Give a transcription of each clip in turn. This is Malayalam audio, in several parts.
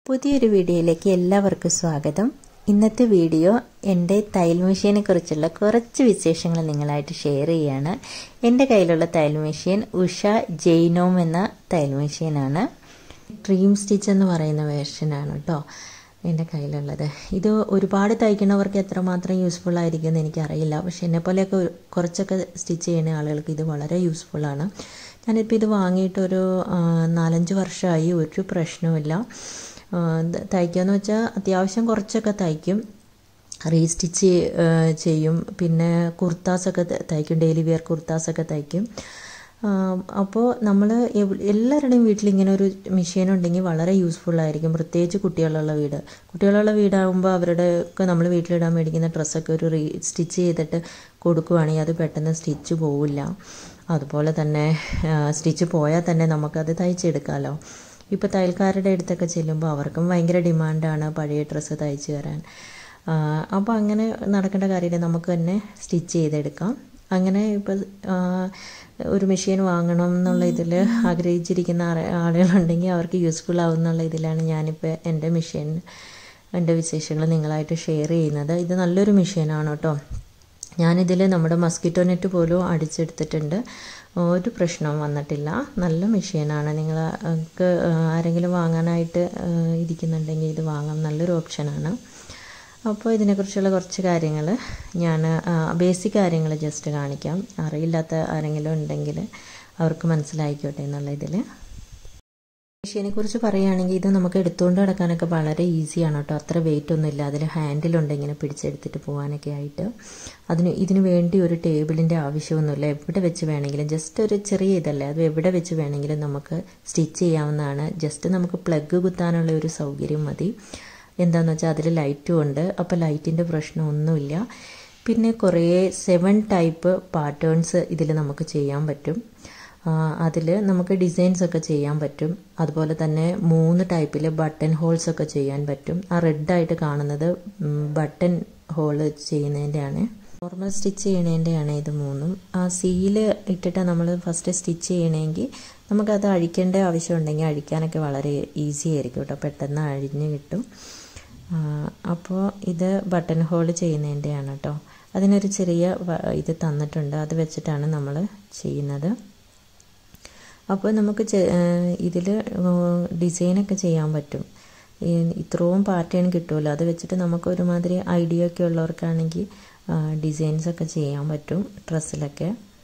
പുതിയൊരു വീഡിയോയിലേക്ക് എല്ലാവർക്കും സ്വാഗതം ഇന്നത്തെ വീഡിയോ എൻ്റെ തയ്യൽ മെഷീനെ കുറിച്ചുള്ള കുറച്ച് വിശേഷങ്ങൾ നിങ്ങളായിട്ട് ഷെയർ ചെയ്യാണ് എൻ്റെ കയ്യിലുള്ള തയ്യൽ മെഷീൻ ഉഷ ജെയ്നോം എന്ന തയ്യൽ മെഷീനാണ് ഡ്രീം സ്റ്റിച്ച് എന്ന് പറയുന്ന വേർഷനാണ് കേട്ടോ എൻ്റെ കയ്യിലുള്ളത് ഇത് ഒരുപാട് തയ്ക്കുന്നവർക്ക് എത്രമാത്രം യൂസ്ഫുൾ ആയിരിക്കും എന്ന് എനിക്കറിയില്ല പക്ഷെ എന്നെ പോലെയൊക്കെ കുറച്ചൊക്കെ സ്റ്റിച്ച് ചെയ്യുന്ന ആളുകൾക്ക് ഇത് വളരെ യൂസ്ഫുള്ളാണ് ഞാനിപ്പോൾ ഇത് വാങ്ങിയിട്ടൊരു നാലഞ്ച് വർഷമായി ഒരു പ്രശ്നവുമില്ല തയ്ക്കാന്ന് വെച്ചാൽ അത്യാവശ്യം കുറച്ചൊക്കെ തയ്ക്കും റീസ്റ്റിച്ച് ചെയ്യും പിന്നെ കുർത്താസൊക്കെ തയ്ക്കും ഡെയിലി വെയർ കുർത്താസൊക്കെ തയ്ക്കും അപ്പോൾ നമ്മൾ എല്ലാവരുടെയും വീട്ടിൽ ഇങ്ങനെ ഒരു മെഷീൻ ഉണ്ടെങ്കിൽ വളരെ യൂസ്ഫുൾ ആയിരിക്കും പ്രത്യേകിച്ച് കുട്ടികളുള്ള വീട് കുട്ടികളുള്ള വീടാകുമ്പോൾ അവരുടെ ഒക്കെ നമ്മൾ വീട്ടിലിടാൻ മേടിക്കുന്ന ഡ്രസ്സൊക്കെ ഒരു റീ സ്റ്റിച്ച് ചെയ്തിട്ട് കൊടുക്കുവാണെങ്കിൽ അത് പെട്ടെന്ന് സ്റ്റിച്ച് പോവില്ല അതുപോലെ തന്നെ സ്റ്റിച്ച് പോയാൽ തന്നെ നമുക്കത് തയ്ച്ചെടുക്കാമല്ലോ ഇപ്പോൾ തയ്യൽക്കാരുടെ അടുത്തൊക്കെ ചെല്ലുമ്പോൾ അവർക്കും ഭയങ്കര ഡിമാൻഡാണ് പഴയ ഡ്രസ്സ് തയ്ച്ച് തരാൻ അപ്പോൾ അങ്ങനെ നടക്കേണ്ട കാര്യമില്ല നമുക്ക് തന്നെ സ്റ്റിച്ച് ചെയ്തെടുക്കാം അങ്ങനെ ഇപ്പോൾ ഒരു മെഷീൻ വാങ്ങണം എന്നുള്ള ഇതിൽ ആഗ്രഹിച്ചിരിക്കുന്ന ആളുകളുണ്ടെങ്കിൽ അവർക്ക് യൂസ്ഫുൾ ആവും എന്നുള്ള ഇതിലാണ് ഞാനിപ്പോൾ എൻ്റെ മെഷീൻ എൻ്റെ വിശേഷങ്ങൾ നിങ്ങളായിട്ട് ഷെയർ ചെയ്യുന്നത് ഇത് നല്ലൊരു മെഷീനാണ് കേട്ടോ ഞാനിതിൽ നമ്മുടെ മസ്കിറ്റോ നെറ്റ് പോലും അടിച്ചെടുത്തിട്ടുണ്ട് ഒരു പ്രശ്നവും വന്നിട്ടില്ല നല്ല മെഷീനാണ് നിങ്ങൾക്ക് ആരെങ്കിലും വാങ്ങാനായിട്ട് ഇരിക്കുന്നുണ്ടെങ്കിൽ ഇത് വാങ്ങാം നല്ലൊരു ഓപ്ഷനാണ് അപ്പോൾ ഇതിനെക്കുറിച്ചുള്ള കുറച്ച് കാര്യങ്ങൾ ഞാൻ ബേസിക് കാര്യങ്ങൾ ജസ്റ്റ് കാണിക്കാം അറിയില്ലാത്ത ആരെങ്കിലും ഉണ്ടെങ്കിൽ അവർക്ക് മനസ്സിലായിക്കോട്ടെ എന്നുള്ള ഇതിൽ മെഷീനെ കുറിച്ച് പറയുകയാണെങ്കിൽ ഇത് നമുക്ക് എടുത്തുകൊണ്ട് നടക്കാനൊക്കെ വളരെ ഈസിയാണ് കേട്ടോ അത്ര വെയിറ്റ് ഒന്നും ഇല്ല അതിൽ ഹാൻഡിലുണ്ട് ഇങ്ങനെ പിടിച്ചെടുത്തിട്ട് പോകാനൊക്കെ ആയിട്ട് അതിന് ഇതിന് വേണ്ടി ഒരു ടേബിളിൻ്റെ ആവശ്യമൊന്നുമില്ല എവിടെ വെച്ച് വേണമെങ്കിലും ജസ്റ്റ് ഒരു ചെറിയ ഇതല്ലേ അത് എവിടെ വെച്ച് വേണമെങ്കിലും നമുക്ക് സ്റ്റിച്ച് ചെയ്യാവുന്നതാണ് ജസ്റ്റ് നമുക്ക് പ്ലഗ് കുത്താനുള്ള ഒരു സൗകര്യം മതി എന്താണെന്ന് വെച്ചാൽ അതിൽ ലൈറ്റും ഉണ്ട് അപ്പോൾ ലൈറ്റിൻ്റെ പ്രശ്നമൊന്നുമില്ല പിന്നെ കുറേ സെവൻ ടൈപ്പ് പാറ്റേൺസ് ഇതിൽ നമുക്ക് ചെയ്യാൻ പറ്റും അതിൽ നമുക്ക് ഡിസൈൻസ് ഒക്കെ ചെയ്യാൻ പറ്റും അതുപോലെ തന്നെ മൂന്ന് ടൈപ്പിൽ ബട്ടൺ ഹോൾസ് ഒക്കെ ചെയ്യാൻ പറ്റും ആ റെഡായിട്ട് കാണുന്നത് ബട്ടൺ ഹോൾ ചെയ്യുന്നതിൻ്റെയാണ് നോർമൽ സ്റ്റിച്ച് ചെയ്യണതിൻ്റെയാണ് ഇത് മൂന്നും ആ സീല് ഇട്ടിട്ട് നമ്മൾ ഫസ്റ്റ് സ്റ്റിച്ച് ചെയ്യണമെങ്കിൽ നമുക്കത് അഴിക്കേണ്ട ആവശ്യമുണ്ടെങ്കിൽ അഴിക്കാനൊക്കെ വളരെ ഈസി ആയിരിക്കും കേട്ടോ പെട്ടെന്ന് അഴിഞ്ഞ് കിട്ടും അപ്പോൾ ഇത് ബട്ടൺ ഹോൾ ചെയ്യുന്നതിൻ്റെയാണ് കേട്ടോ അതിനൊരു ചെറിയ ഇത് തന്നിട്ടുണ്ട് അത് വെച്ചിട്ടാണ് നമ്മൾ ചെയ്യുന്നത് അപ്പോൾ നമുക്ക് ഇതിൽ ഡിസൈനൊക്കെ ചെയ്യാൻ പറ്റും ഇത്രയും പാറ്റേൺ കിട്ടുമല്ലോ അത് വെച്ചിട്ട് നമുക്ക് ഒരുമാതിരി ഐഡിയ ഒക്കെ ഉള്ളവർക്കാണെങ്കിൽ ഡിസൈൻസ് ഒക്കെ ചെയ്യാൻ പറ്റും ഡ്രസ്സിലൊക്കെ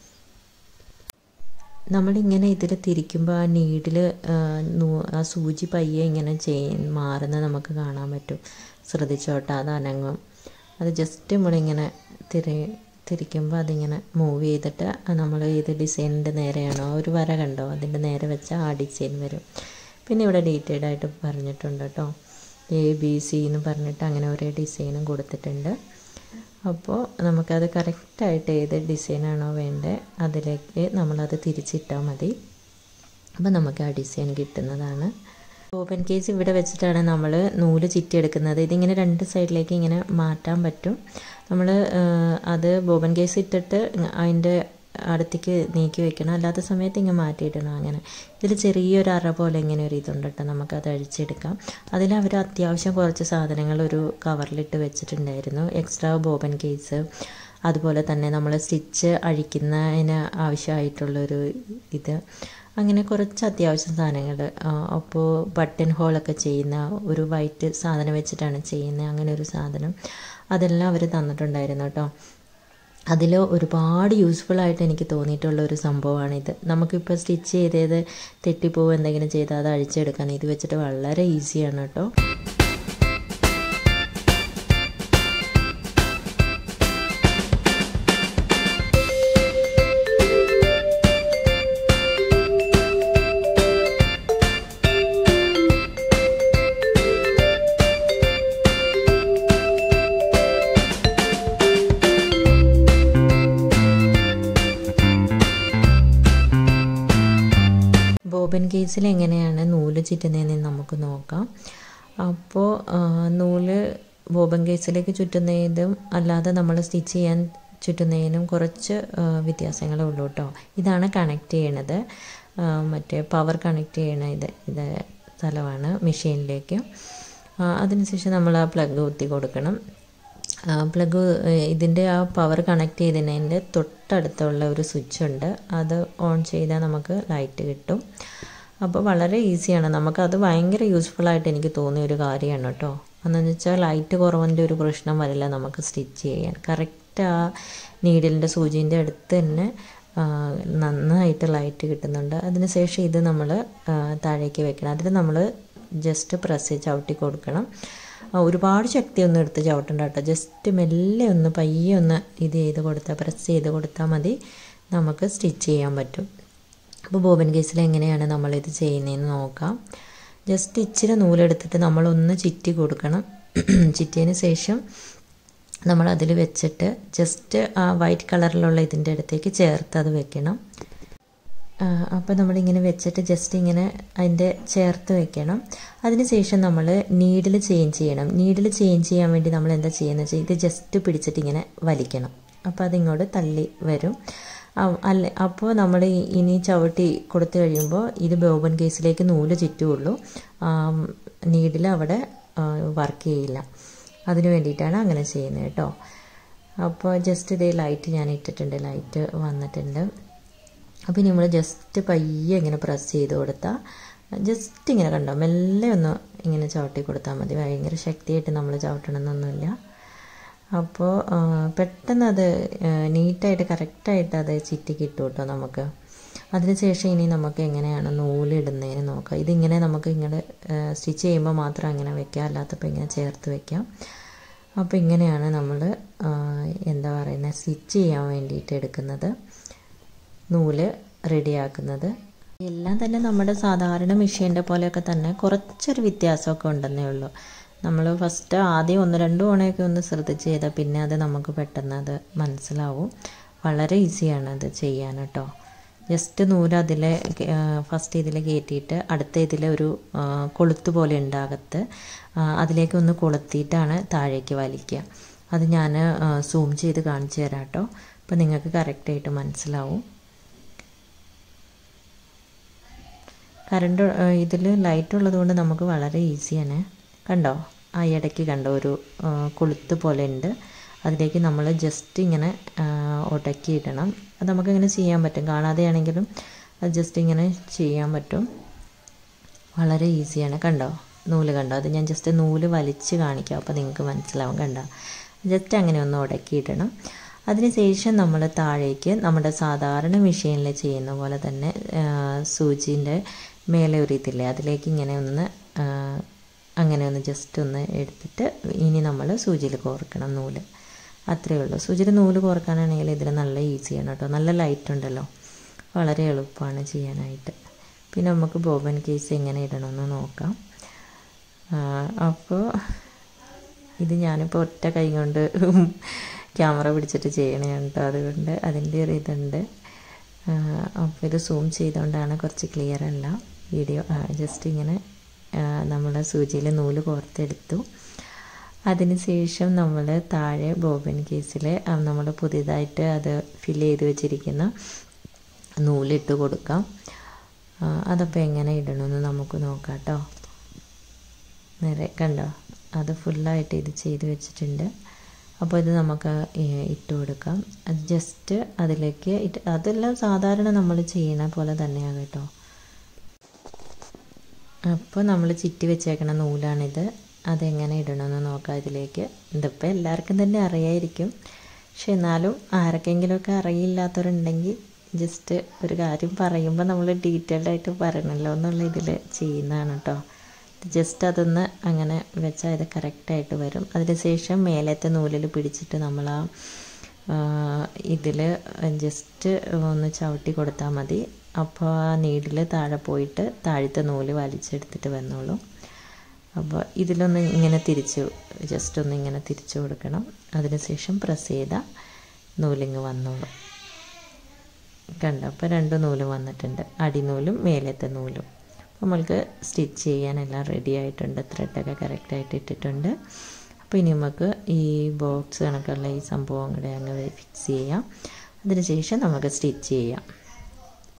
നമ്മളിങ്ങനെ ഇതിൽ തിരിക്കുമ്പോൾ ആ നീഡിൽ ആ സൂചി പയ്യെ ഇങ്ങനെ ചെയ് മാറുന്നത് നമുക്ക് കാണാൻ പറ്റും ശ്രദ്ധിച്ചോട്ടെ അത് അനങ്ങും അത് ജസ്റ്റ് നമ്മളിങ്ങനെ തിരി തിരിക്കുമ്പോൾ അതിങ്ങനെ മൂവ് ചെയ്തിട്ട് നമ്മൾ ഏത് ഡിസൈനിൻ്റെ നേരെയാണോ ഒരു വര കണ്ടോ അതിൻ്റെ നേരെ വെച്ചാൽ ആ ഡിസൈൻ വരും പിന്നെ ഇവിടെ ഡീറ്റെയിൽഡ് ആയിട്ട് പറഞ്ഞിട്ടുണ്ട് കേട്ടോ എ ബി സി എന്ന് പറഞ്ഞിട്ട് അങ്ങനെ ഒരേ ഡിസൈനും കൊടുത്തിട്ടുണ്ട് അപ്പോൾ നമുക്കത് കറക്റ്റായിട്ട് ഏത് ഡിസൈനാണോ വേണ്ടത് അതിലേക്ക് നമ്മളത് തിരിച്ചിട്ടാൽ മതി അപ്പോൾ നമുക്ക് ആ ഡിസൈൻ കിട്ടുന്നതാണ് ഓപ്പൺ കേസ് ഇവിടെ വെച്ചിട്ടാണ് നമ്മൾ നൂല് ചുറ്റിയെടുക്കുന്നത് ഇതിങ്ങനെ രണ്ട് സൈഡിലേക്ക് ഇങ്ങനെ മാറ്റാൻ പറ്റും നമ്മൾ അത് ബോബൻ കേസ് ഇട്ടിട്ട് അതിൻ്റെ അടുത്തേക്ക് നീക്കി വെക്കണം അല്ലാത്ത സമയത്ത് ഇങ്ങനെ മാറ്റിയിടണം അങ്ങനെ ഇതിൽ ചെറിയൊരു അറ പോലെ ഇങ്ങനെ ഒരു ഇതുണ്ട് കേട്ടോ നമുക്കത് അഴിച്ചെടുക്കാം അതിൽ അവർ അത്യാവശ്യം കുറച്ച് സാധനങ്ങൾ ഒരു കവറിലിട്ട് വെച്ചിട്ടുണ്ടായിരുന്നു എക്സ്ട്രാ ബോബൻ കേസ് അതുപോലെ തന്നെ നമ്മൾ സ്റ്റിച്ച് അഴിക്കുന്നതിന് ആവശ്യമായിട്ടുള്ളൊരു ഇത് അങ്ങനെ കുറച്ച് അത്യാവശ്യം സാധനങ്ങൾ അപ്പോൾ ബട്ടൺ ഹോളൊക്കെ ചെയ്യുന്ന ഒരു വൈറ്റ് സാധനം വെച്ചിട്ടാണ് ചെയ്യുന്നത് അങ്ങനെ ഒരു സാധനം അതെല്ലാം അവർ തന്നിട്ടുണ്ടായിരുന്നു കേട്ടോ അതിൽ ഒരുപാട് യൂസ്ഫുൾ ആയിട്ട് എനിക്ക് തോന്നിയിട്ടുള്ള ഒരു സംഭവമാണിത് നമുക്കിപ്പോൾ സ്റ്റിച്ച് ചെയ്തത് തെറ്റിപ്പോവും എന്തെങ്കിലും ചെയ്താൽ അത് അഴിച്ചെടുക്കാൻ ഇത് വെച്ചിട്ട് വളരെ ഈസിയാണ് കേട്ടോ ബോബൻ കേസിൽ എങ്ങനെയാണ് നൂല് ചുറ്റുന്നതെന്ന് നമുക്ക് നോക്കാം അപ്പോൾ നൂല് ബോബൻ കേസിലേക്ക് ചുറ്റുന്നതും അല്ലാതെ നമ്മൾ സ്റ്റിച്ച് ചെയ്യാൻ ചുറ്റുന്നതിനും കുറച്ച് വ്യത്യാസങ്ങളേ ഉള്ളൂ കേട്ടോ ഇതാണ് കണക്ട് ചെയ്യണത് മറ്റേ പവർ കണക്ട് ചെയ്യണ ഇത് ഇത് സ്ഥലമാണ് മെഷീനിലേക്ക് അതിനുശേഷം നമ്മൾ ആ പ്ലഗ് കുത്തി കൊടുക്കണം പ്ലഗ് ഇതിൻ്റെ ആ പവർ കണക്ട് ചെയ്തതിൻ്റെ തൊട്ടടുത്തുള്ള ഒരു സ്വിച്ച് ഉണ്ട് അത് ഓൺ ചെയ്താൽ നമുക്ക് ലൈറ്റ് കിട്ടും അപ്പോൾ വളരെ ഈസിയാണ് നമുക്കത് ഭയങ്കര യൂസ്ഫുള്ളായിട്ട് എനിക്ക് തോന്നിയ ഒരു കാര്യമാണ് കേട്ടോ എന്നു വെച്ചാൽ ലൈറ്റ് കുറവിൻ്റെ ഒരു പ്രശ്നം വരില്ല നമുക്ക് സ്റ്റിച്ച് ചെയ്യാൻ കറക്റ്റ് ആ നീഡിലിൻ്റെ സൂചിൻ്റെ അടുത്ത് തന്നെ നന്നായിട്ട് ലൈറ്റ് കിട്ടുന്നുണ്ട് അതിനുശേഷം ഇത് നമ്മൾ താഴേക്ക് വെക്കണം അതിൽ നമ്മൾ ജസ്റ്റ് പ്രസ് ചവിട്ടി കൊടുക്കണം ഒരുപാട് ശക്തിയൊന്നും എടുത്ത് ചവിട്ടണ്ട കേട്ടോ ജസ്റ്റ് മെല്ലെ ഒന്ന് പയ്യെ ഒന്ന് ഇത് ചെയ്ത് കൊടുത്താൽ പ്രസ് ചെയ്ത് കൊടുത്താൽ മതി നമുക്ക് സ്റ്റിച്ച് ചെയ്യാൻ പറ്റും അപ്പോൾ ബോബൻ കേസിൽ എങ്ങനെയാണ് നമ്മളിത് ചെയ്യുന്നതെന്ന് നോക്കാം ജസ്റ്റ് ഇച്ചിരി നൂലെടുത്തിട്ട് നമ്മളൊന്ന് ചിറ്റി കൊടുക്കണം ചിറ്റിയതിന് ശേഷം നമ്മൾ അതിൽ വെച്ചിട്ട് ജസ്റ്റ് ആ വൈറ്റ് കളറിലുള്ള ഇതിൻ്റെ അടുത്തേക്ക് ചേർത്ത് അത് വെക്കണം അപ്പോൾ നമ്മളിങ്ങനെ വെച്ചിട്ട് ജസ്റ്റ് ഇങ്ങനെ അതിൻ്റെ ചേർത്ത് വെക്കണം അതിനുശേഷം നമ്മൾ നീഡിൽ ചേഞ്ച് ചെയ്യണം നീഡിൽ ചേഞ്ച് ചെയ്യാൻ വേണ്ടി നമ്മൾ എന്താ ചെയ്യുന്നത് വെച്ചാൽ ഇത് ജസ്റ്റ് പിടിച്ചിട്ട് ഇങ്ങനെ വലിക്കണം അപ്പോൾ അതിങ്ങോട്ട് തള്ളി വരും അല്ല അപ്പോൾ നമ്മൾ ഇനി ചവിട്ടി കൊടുത്തു കഴിയുമ്പോൾ ഇത് ബോബൻ കേസിലേക്ക് നൂല് ചുറ്റുള്ളൂ നീഡിൽ അവിടെ വർക്ക് ചെയ്യില്ല അതിന് വേണ്ടിയിട്ടാണ് അങ്ങനെ ചെയ്യുന്നത് കേട്ടോ അപ്പോൾ ജസ്റ്റ് ഇതേ ലൈറ്റ് ഞാൻ ഇട്ടിട്ടുണ്ട് ലൈറ്റ് വന്നിട്ടുണ്ട് അപ്പോൾ നമ്മൾ ജസ്റ്റ് പയ്യെ ഇങ്ങനെ പ്രസ് ചെയ്ത് കൊടുത്താൽ ജസ്റ്റ് ഇങ്ങനെ കണ്ടോ മെല്ലെ ഒന്ന് ഇങ്ങനെ ചവിട്ടി കൊടുത്താൽ മതി ഭയങ്കര ശക്തിയായിട്ട് നമ്മൾ ചവിട്ടണമെന്നൊന്നുമില്ല അപ്പോൾ പെട്ടെന്ന് അത് നീറ്റായിട്ട് കറക്റ്റായിട്ട് അത് ചിറ്റി കിട്ടും കേട്ടോ നമുക്ക് അതിനുശേഷം ഇനി നമുക്ക് എങ്ങനെയാണ് നൂലിടുന്നതിന് നോക്കാം ഇതിങ്ങനെ നമുക്ക് ഇങ്ങനെ സ്റ്റിച്ച് ചെയ്യുമ്പോൾ മാത്രം അങ്ങനെ വെക്കാം അല്ലാത്തപ്പോൾ ഇങ്ങനെ ചേർത്ത് വെക്കാം അപ്പോൾ ഇങ്ങനെയാണ് നമ്മൾ എന്താ പറയുന്നത് സ്റ്റിച്ച് ചെയ്യാൻ വേണ്ടിയിട്ട് എടുക്കുന്നത് നൂല് റെഡിയാക്കുന്നത് എല്ലാം തന്നെ നമ്മുടെ സാധാരണ മെഷീൻ്റെ പോലെയൊക്കെ തന്നെ കുറച്ചൊരു വ്യത്യാസമൊക്കെ ഉണ്ടെന്നേ ഉള്ളൂ നമ്മൾ ഫസ്റ്റ് ആദ്യം ഒന്ന് രണ്ട് തവണയൊക്കെ ഒന്ന് ശ്രദ്ധിച്ച് ചെയ്താൽ പിന്നെ അത് നമുക്ക് പെട്ടെന്ന് അത് മനസ്സിലാവും വളരെ ഈസിയാണ് അത് ചെയ്യാൻ കേട്ടോ ജസ്റ്റ് നൂല് അതിൽ ഫസ്റ്റ് ഇതിൽ കയറ്റിയിട്ട് അടുത്ത ഇതിൽ ഒരു കൊളുത്ത് പോലെ ഉണ്ട് അകത്ത് അതിലേക്ക് ഒന്ന് കൊളുത്തിയിട്ടാണ് താഴേക്ക് വലിക്കുക അത് ഞാൻ സൂം ചെയ്ത് കാണിച്ചു തരാം കേട്ടോ അപ്പോൾ നിങ്ങൾക്ക് കറക്റ്റായിട്ട് മനസ്സിലാവും കറണ്ട് ഇതിൽ ലൈറ്റ് ഉള്ളതുകൊണ്ട് നമുക്ക് വളരെ ഈസിയാണ് കണ്ടോ ആ ഇടയ്ക്ക് കണ്ടോ ഒരു കൊളുത്ത് പോലെ ഉണ്ട് അതിലേക്ക് നമ്മൾ ജസ്റ്റ് ഇങ്ങനെ ഉടക്കി ഇടണം അത് നമുക്കിങ്ങനെ ചെയ്യാൻ പറ്റും കാണാതെയാണെങ്കിലും അത് ജസ്റ്റ് ഇങ്ങനെ ചെയ്യാൻ പറ്റും വളരെ ഈസിയാണ് കണ്ടോ നൂല് കണ്ടോ അത് ഞാൻ ജസ്റ്റ് നൂല് വലിച്ച് കാണിക്കാം അപ്പോൾ നിങ്ങൾക്ക് മനസ്സിലാവും കണ്ടോ ജസ്റ്റ് അങ്ങനെ ഒന്ന് ഉടക്കിയിടണം അതിനുശേഷം നമ്മൾ താഴേക്ക് നമ്മുടെ സാധാരണ മെഷീനിൽ ചെയ്യുന്ന പോലെ തന്നെ സൂചിൻ്റെ മേലെ ഒരു ഇതില്ലേ അതിലേക്ക് ഇങ്ങനെ ഒന്ന് അങ്ങനെ ഒന്ന് ജസ്റ്റ് ഒന്ന് എടുത്തിട്ട് ഇനി നമ്മൾ സൂചിയിൽ കോർക്കണം നൂല് അത്രയേ ഉള്ളൂ സൂചിയിൽ നൂല് കോർക്കാനാണെങ്കിൽ ഇതിൽ നല്ല ഈസിയാണ് കേട്ടോ നല്ല ലൈറ്റ് ഉണ്ടല്ലോ വളരെ എളുപ്പമാണ് ചെയ്യാനായിട്ട് പിന്നെ നമുക്ക് ബോബൻ കേസ് എങ്ങനെ ഇടണമെന്ന് നോക്കാം അപ്പോൾ ഇത് ഞാനിപ്പോൾ ഒറ്റ കൈ കൊണ്ട് ക്യാമറ പിടിച്ചിട്ട് ചെയ്യണതാണ് കേട്ടോ അതുകൊണ്ട് അതിൻ്റെ ഒരു ഇതുണ്ട് അപ്പോൾ ഇത് സൂം ചെയ്തുകൊണ്ടാണ് കുറച്ച് ക്ലിയർ അല്ല വീഡിയോ ജസ്റ്റ് ഇങ്ങനെ നമ്മൾ സൂചിയിൽ നൂല് കോർത്തെടുത്തു അതിനുശേഷം നമ്മൾ താഴെ ബോബൻ കേസിൽ നമ്മൾ പുതിയതായിട്ട് അത് ഫില്ല് ചെയ്ത് വെച്ചിരിക്കുന്ന നൂലിട്ട് കൊടുക്കാം അതപ്പോൾ എങ്ങനെ ഇടണമെന്ന് നമുക്ക് നോക്കാം കേട്ടോ നേരെ കണ്ടോ അത് ഫുള്ളായിട്ട് ഇത് ചെയ്ത് വെച്ചിട്ടുണ്ട് അപ്പോൾ ഇത് നമുക്ക് ഇട്ട് കൊടുക്കാം അത് ജസ്റ്റ് അതിലേക്ക് ഇട്ട് അതെല്ലാം സാധാരണ നമ്മൾ ചെയ്യണ പോലെ തന്നെയാണ് കേട്ടോ അപ്പോൾ നമ്മൾ ചുറ്റി വെച്ചേക്കണ നൂലാണിത് അതെങ്ങനെ ഇടണമെന്ന് നോക്കാം ഇതിലേക്ക് ഇതിപ്പോൾ എല്ലാവർക്കും തന്നെ അറിയായിരിക്കും പക്ഷെ എന്നാലും ആർക്കെങ്കിലുമൊക്കെ അറിയില്ലാത്തവരുണ്ടെങ്കിൽ ജസ്റ്റ് ഒരു കാര്യം പറയുമ്പോൾ നമ്മൾ ഡീറ്റെയിൽഡ് ആയിട്ട് പറയണമല്ലോ എന്നുള്ള ഇതിൽ ചെയ്യുന്നതാണ് കേട്ടോ ജസ്റ്റ് അതൊന്ന് അങ്ങനെ വെച്ചാൽ ഇത് കറക്റ്റായിട്ട് വരും അതിനുശേഷം മേലത്തെ നൂലിൽ പിടിച്ചിട്ട് നമ്മൾ ആ ഇതിൽ ജസ്റ്റ് ഒന്ന് ചവിട്ടി കൊടുത്താൽ മതി അപ്പോൾ ആ നീഡിൽ താഴെ പോയിട്ട് താഴത്തെ നൂല് വലിച്ചെടുത്തിട്ട് വന്നോളൂ അപ്പോൾ ഇതിലൊന്ന് ഇങ്ങനെ തിരിച്ച് ജസ്റ്റ് ഒന്ന് ഇങ്ങനെ തിരിച്ചു കൊടുക്കണം അതിനുശേഷം പ്രസ് ചെയ്താൽ നൂലിങ് വന്നോളൂ കണ്ടോ അപ്പോൾ രണ്ട് നൂലും വന്നിട്ടുണ്ട് അടിനൂലും മേലത്തെ നൂലും നമ്മൾക്ക് സ്റ്റിച്ച് ചെയ്യാനെല്ലാം റെഡി ആയിട്ടുണ്ട് ത്രെഡൊക്കെ കറക്റ്റായിട്ട് ഇട്ടിട്ടുണ്ട് അപ്പോൾ ഇനി നമുക്ക് ഈ ബോക്സ് കണക്കുള്ള ഈ സംഭവം കൂടെ അങ്ങ് ഫിക്സ് ചെയ്യാം അതിനുശേഷം നമുക്ക് സ്റ്റിച്ച് ചെയ്യാം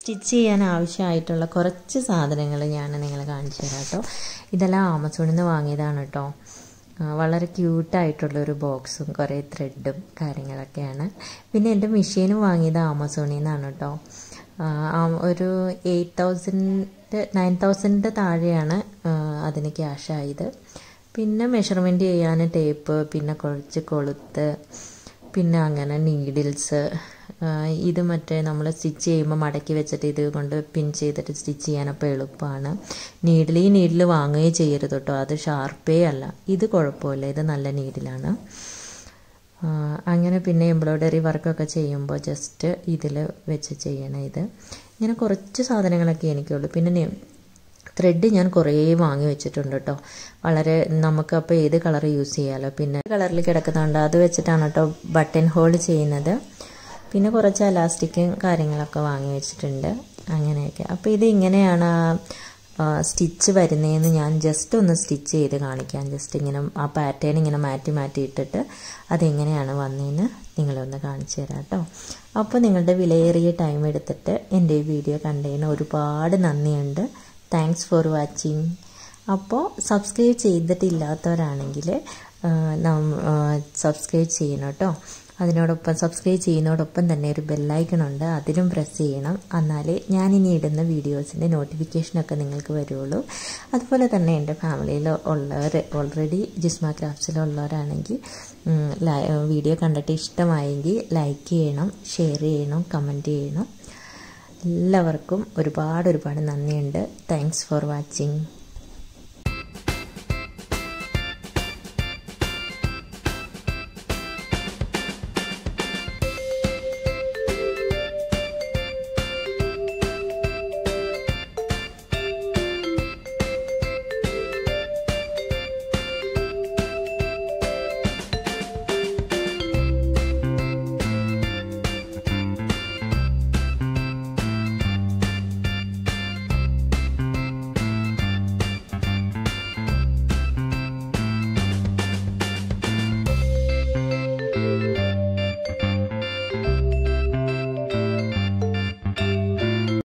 സ്റ്റിച്ച് ചെയ്യാൻ ആവശ്യമായിട്ടുള്ള കുറച്ച് സാധനങ്ങൾ ഞാൻ നിങ്ങളെ കാണിച്ചു തരാം കേട്ടോ ഇതെല്ലാം ആമസോണിൽ നിന്ന് വാങ്ങിയതാണ് കേട്ടോ വളരെ ക്യൂട്ടായിട്ടുള്ളൊരു ബോക്സും കുറേ ത്രെഡും കാര്യങ്ങളൊക്കെയാണ് പിന്നെ എൻ്റെ മെഷീനും വാങ്ങിയത് ആമസോണിൽ നിന്നാണ് കേട്ടോ ഒരു എയ്റ്റ് തൗസൻഡ് നയൻ തൗസൻഡിൻ്റെ താഴെയാണ് അതിന് ക്യാഷ് ആയത് പിന്നെ മെഷർമെൻറ്റ് ചെയ്യാൻ ടേപ്പ് പിന്നെ കുറച്ച് കൊളുത്ത് പിന്നെ അങ്ങനെ നീഡിൽസ് ഇത് മറ്റേ നമ്മൾ സ്റ്റിച്ച് ചെയ്യുമ്പോൾ മടക്കി വെച്ചിട്ട് ഇത് കൊണ്ട് പിൻ ചെയ്തിട്ട് സ്റ്റിച്ച് ചെയ്യാനപ്പോൾ എളുപ്പമാണ് നീഡിൽ ഈ നീഡിൽ വാങ്ങുകയും ചെയ്യരുത് കേട്ടോ അത് ഷാർപ്പേ അല്ല ഇത് കുഴപ്പമില്ല ഇത് നല്ല നീഡിലാണ് അങ്ങനെ പിന്നെ എംബ്രോയ്ഡറി വർക്കൊക്കെ ചെയ്യുമ്പോൾ ജസ്റ്റ് ഇതിൽ വെച്ച് ചെയ്യണം ഇത് ഇങ്ങനെ കുറച്ച് സാധനങ്ങളൊക്കെ എനിക്കുള്ളൂ പിന്നെ ത്രെഡ് ഞാൻ കുറേ വാങ്ങി വെച്ചിട്ടുണ്ട് കേട്ടോ വളരെ നമുക്ക് അപ്പോൾ ഏത് കളർ യൂസ് ചെയ്യാമല്ലോ പിന്നെ കളറിൽ കിടക്കുന്നുണ്ട് അത് വെച്ചിട്ടാണ് കേട്ടോ ബട്ടൺ ഹോൾ ചെയ്യുന്നത് പിന്നെ കുറച്ച് അലാസ്റ്റിക്കും കാര്യങ്ങളൊക്കെ വാങ്ങി വെച്ചിട്ടുണ്ട് അങ്ങനെയൊക്കെ അപ്പോൾ ഇത് ഇങ്ങനെയാണ് സ്റ്റിച്ച് വരുന്നതെന്ന് ഞാൻ ജസ്റ്റ് ഒന്ന് സ്റ്റിച്ച് ചെയ്ത് കാണിക്കാം ജസ്റ്റ് ഇങ്ങനെ ആ പാറ്റേൺ ഇങ്ങനെ മാറ്റി മാറ്റി ഇട്ടിട്ട് അതെങ്ങനെയാണ് വന്നതെന്ന് നിങ്ങളൊന്ന് കാണിച്ചു തരാം കേട്ടോ അപ്പോൾ നിങ്ങളുടെ വിലയേറിയ ടൈം എടുത്തിട്ട് എൻ്റെ ഈ വീഡിയോ കണ്ടതിന് ഒരുപാട് നന്ദിയുണ്ട് താങ്ക്സ് ഫോർ വാച്ചിങ് അപ്പോൾ സബ്സ്ക്രൈബ് ചെയ്തിട്ടില്ലാത്തവരാണെങ്കിൽ സബ്സ്ക്രൈബ് ചെയ്യണം കേട്ടോ അതിനോടൊപ്പം സബ്സ്ക്രൈബ് ചെയ്യുന്നതോടൊപ്പം തന്നെ ഒരു ബെല്ലൈക്കണുണ്ട് അതിലും പ്രസ് ചെയ്യണം എന്നാലേ ഞാനിനി ഇടുന്ന വീഡിയോസിൻ്റെ നോട്ടിഫിക്കേഷനൊക്കെ നിങ്ങൾക്ക് വരുള്ളൂ അതുപോലെ തന്നെ എൻ്റെ ഫാമിലിയിൽ ഉള്ളവർ ഓൾറെഡി ജിസ്മ ക്രാഫ്റ്റ്സിലുള്ളവരാണെങ്കിൽ വീഡിയോ കണ്ടിട്ട് ഇഷ്ടമായെങ്കിൽ ലൈക്ക് ചെയ്യണം ഷെയർ ചെയ്യണം കമൻറ്റ് ചെയ്യണം എല്ലാവർക്കും ഒരുപാട് ഒരുപാട് നന്ദിയുണ്ട് താങ്ക്സ് ഫോർ വാച്ചിങ്